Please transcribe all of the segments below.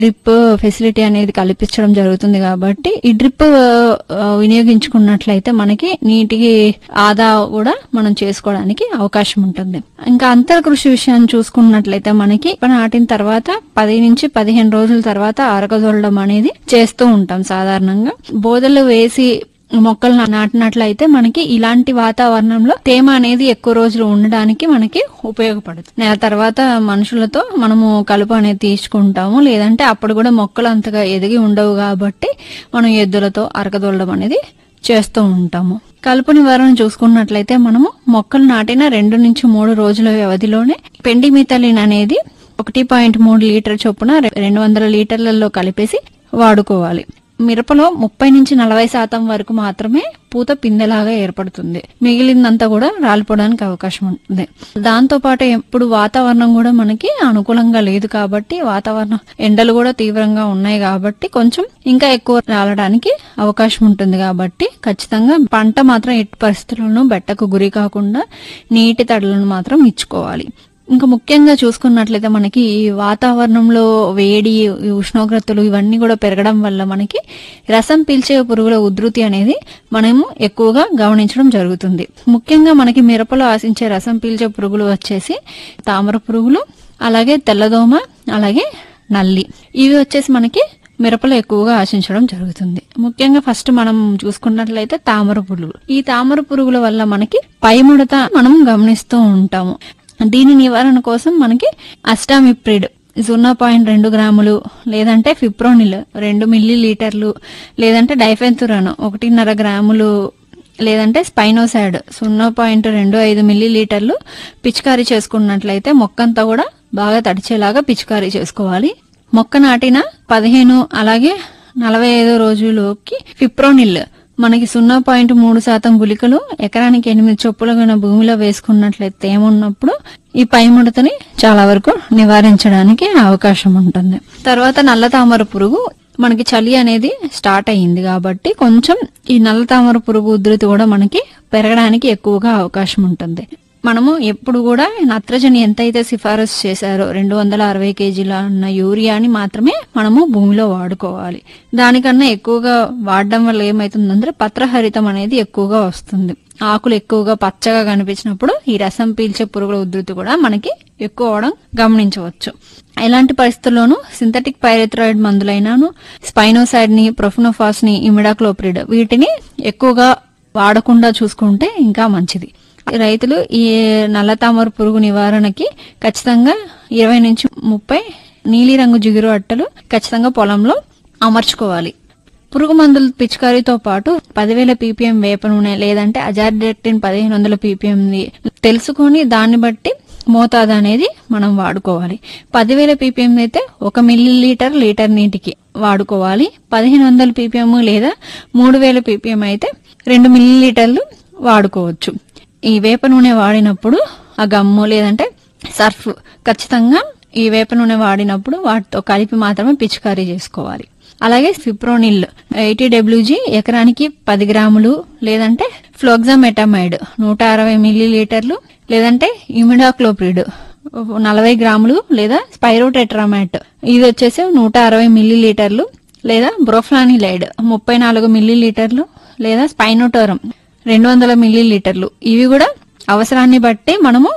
drip facility అనేది కల్పించడం జరుగుతుంది కాబట్టి ఈ డ్రిప్ ఆ, వినియోగించుకున్నట్లయితే మనకి నీటికి ఆదా కూడా మనం చేసుకోవడానికి అవకాశం ఉంటుంది ఇంకా అంతర కృషి విషయాన్ని చూసుకున్నట్లయితే మనకి నాటిన తర్వాత పది నుంచి పదిహేను రోజుల తర్వాత ఆరగదొల్లడం అనేది చేస్తూ ఉంటాం సాధారణంగా బోదలు వేసి మొక్కలు నా- నాటినట్లయితే మనకి ఇలాంటి వాతావరణంలో తేమ అనేది ఎక్కువ రోజులు ఉండడానికి మనకి ఉపయోగపడుతుంది నెల తర్వాత మనుషులతో మనము కలుపు అనేది తీసుకుంటాము లేదంటే అప్పుడు కూడా మొక్కలు అంతగా ఎదిగి ఉండవు కాబట్టి మనం ఎద్దులతో అరకదొల్లడం అనేది చేస్తూ ఉంటాము కలుపు నివారణ చూసుకున్నట్లయితే మనము మొక్కలు నాటిన రెండు నుంచి మూడు రోజుల వ్యవధిలోనే పెండిమిథలిన్ అనేది ఒకటి పాయింట్ మూడు లీటర్ చొప్పున రె- రెండు వందల లీటర్లలో కలిపేసి వాడుకోవాలి మిరపలో ముప్పై నుంచి నలభై శాతం వరకు మాత్రమే పూత పిందెలాగా ఏర్పడుతుంది మిగిలిందంతా కూడా రాలిపోవడానికి అవకాశం ఉంటుంది దాంతో పాటు ఎప్పుడు వాతావరణం కూడా మనకి అనుకూలంగా లేదు కాబట్టి వాతావరణం ఎండలు కూడా తీవ్రంగా ఉన్నాయి కాబట్టి కొంచెం ఇంకా ఎక్కువ రాలడానికి అవకాశం ఉంటుంది కాబట్టి ఖచ్చితంగా పంట మాత్రం ఎట్టి పరిస్థితుల్లోనూ బెట్టకు గురి కాకుండా నీటి తడులను మాత్రం ఇచ్చుకోవాలి ఇంకా ముఖ్యంగా చూసుకున్నట్లయితే మనకి ఈ వాతావరణంలో వేడి ఈ ఉష్ణోగ్రతలు ఇవన్నీ కూడా పెరగడం వల్ల మనకి రసం పీల్చే పురుగుల ఉధృతి అనేది మనము ఎక్కువగా గమనించడం జరుగుతుంది ముఖ్యంగా మనకి మిరపలో ఆశించే రసం పీల్చే పురుగులు వచ్చేసి తామర పురుగులు అలాగే తెల్లదోమ అలాగే నల్లి ఇవి వచ్చేసి మనకి మిరపలో ఎక్కువగా ఆశించడం జరుగుతుంది ముఖ్యంగా ఫస్ట్ మనం చూసుకున్నట్లయితే తామర పురుగులు ఈ తామర పురుగుల వల్ల మనకి పై ముడత మనం గమనిస్తూ ఉంటాము దీని నివారణ కోసం మనకి అస్టామిప్రిడ్ సున్నా పాయింట్ రెండు గ్రాములు లేదంటే ఫిప్రోనిల్ రెండు మిల్లీ లీటర్లు లేదంటే డైఫెన్తురాన్ ఒకటిన్నర గ్రాములు లేదంటే స్పైనోసాడ్ సున్నా పాయింట్ రెండు ఐదు మిల్లీ లీటర్లు పిచికారీ చేసుకున్నట్లయితే మొక్కంతా కూడా బాగా తడిచేలాగా పిచికారీ చేసుకోవాలి మొక్క నాటిన పదిహేను అలాగే నలభై ఐదో రోజులోకి ఫిప్రోనిల్ మనకి సున్నా పాయింట్ మూడు శాతం గుళికలు ఎకరానికి ఎనిమిది చొప్పులుగా భూమిలో వేసుకున్నట్లయితే ఏమున్నప్పుడు ఈ పై ముడతని చాలా వరకు నివారించడానికి అవకాశం ఉంటుంది తర్వాత నల్ల తామర పురుగు మనకి చలి అనేది స్టార్ట్ అయ్యింది కాబట్టి కొంచెం ఈ నల్ల తామర పురుగు ఉధృతి కూడా మనకి పెరగడానికి ఎక్కువగా అవకాశం ఉంటుంది మనము ఎప్పుడు కూడా నత్రజని ఎంతైతే సిఫారసు చేశారో రెండు వందల అరవై కేజీల అన్న యూరియాని మాత్రమే మనము భూమిలో వాడుకోవాలి దానికన్నా ఎక్కువగా వాడడం వల్ల ఏమైతుందంటే పత్రహరితం అనేది ఎక్కువగా వస్తుంది ఆకులు ఎక్కువగా పచ్చగా కనిపించినప్పుడు ఈ రసం పీల్చే పురుగుల ఉధృతి కూడా మనకి ఎక్కువ అవడం గమనించవచ్చు ఎలాంటి పరిస్థితుల్లోనూ సింథటిక్ పైరెథ్రాయిడ్ మందులైనాను స్పైనోసైడ్ ని ప్రొఫినోఫాస్ ని ఇమిడాక్లోప్రిడ్ వీటిని ఎక్కువగా వాడకుండా చూసుకుంటే ఇంకా మంచిది రైతులు ఈ నల్ల తామర పురుగు నివారణకి ఖచ్చితంగా ఇరవై నుంచి ముప్పై నీలిరంగు జిగురు అట్టలు ఖచ్చితంగా పొలంలో అమర్చుకోవాలి పురుగు మందుల పిచికారీతో పాటు పదివేల పీపీఎం వేప నూనె లేదంటే అజార్డెక్టిన్ పదిహేను వందల పీపీఎం తెలుసుకొని దాన్ని బట్టి మోతాదు అనేది మనం వాడుకోవాలి పదివేల పీపీఎం అయితే ఒక మిల్లీ లీటర్ లీటర్ నీటికి వాడుకోవాలి పదిహేను వందల పీపీఎం లేదా మూడు వేల పీపీఎం అయితే రెండు మిల్లీ లీటర్లు వాడుకోవచ్చు ఈ వేప నూనె వాడినప్పుడు ఆ గమ్ము లేదంటే సర్ఫ్ ఖచ్చితంగా ఈ వేప నూనె వాడినప్పుడు వాటితో కలిపి మాత్రమే పిచికారీ చేసుకోవాలి అలాగే ఫిప్రోనిల్ ఎయిటీ డబ్ల్యూజీ ఎకరానికి పది గ్రాములు లేదంటే ఫ్లోగ్జామెటమైడ్ నూట అరవై మిల్లీ లీటర్లు లేదంటే ఇమిడాక్లోప్రిడ్ నలభై గ్రాములు లేదా స్పైరోటెట్రామాట్ ఇది వచ్చేసి నూట అరవై మిల్లీ లీటర్లు లేదా బ్రోఫ్లానిలైడ్ ముప్పై నాలుగు మిల్లీ లీటర్లు లేదా స్పైనోటోరం రెండు వందల మిల్లీ లీటర్లు ఇవి కూడా అవసరాన్ని బట్టి మనము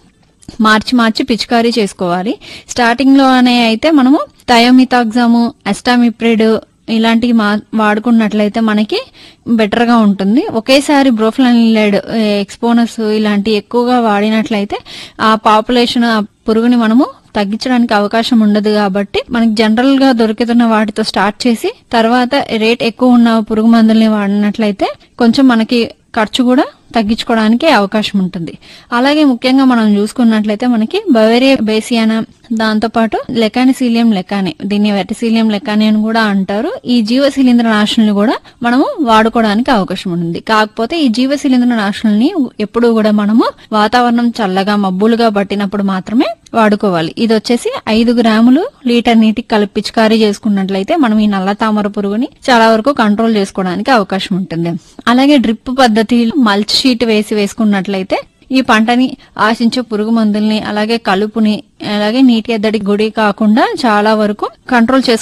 మార్చి మార్చి పిచికారీ చేసుకోవాలి స్టార్టింగ్ లోనే అయితే మనము థయోమితాగ్జాము అస్టామిప్రిడ్ ఇలాంటివి మా వాడుకున్నట్లయితే మనకి బెటర్ గా ఉంటుంది ఒకేసారి బ్రోఫ్లనిలైడ్ ఎక్స్పోనస్ ఇలాంటి ఎక్కువగా వాడినట్లయితే ఆ పాపులేషన్ ఆ పురుగుని మనము తగ్గించడానికి అవకాశం ఉండదు కాబట్టి మనకి జనరల్ గా దొరుకుతున్న వాటితో స్టార్ట్ చేసి తర్వాత రేట్ ఎక్కువ ఉన్న పురుగు మందుల్ని వాడినట్లయితే కొంచెం మనకి ఖర్చు కూడా తగ్గించుకోవడానికి అవకాశం ఉంటుంది అలాగే ముఖ్యంగా మనం చూసుకున్నట్లయితే మనకి బవేరియా బేసియానా దాంతోపాటు లెకానిసీలియం లెకాని దీన్ని వెటసీలియం లెకాని అని కూడా అంటారు ఈ జీవ శిలీంద్ర నాశనల్ని కూడా మనము వాడుకోవడానికి అవకాశం ఉంది కాకపోతే ఈ జీవ శిలీంద్ర నాశనల్ని ఎప్పుడు కూడా మనము వాతావరణం చల్లగా మబ్బులుగా పట్టినప్పుడు మాత్రమే వాడుకోవాలి ఇది వచ్చేసి ఐదు గ్రాములు లీటర్ నీటికి కలిపి పిచికారీ చేసుకున్నట్లయితే మనం ఈ నల్ల తామర పురుగుని చాలా వరకు కంట్రోల్ చేసుకోవడానికి అవకాశం ఉంటుంది అలాగే డ్రిప్ పద్ధతి మల్చ్ షీట్ వేసి వేసుకున్నట్లయితే ఈ పంటని ఆశించే పురుగు మందుల్ని అలాగే కలుపుని అలాగే నీటి ఎద్దడి గుడి కాకుండా చాలా వరకు కంట్రోల్ చేసుకో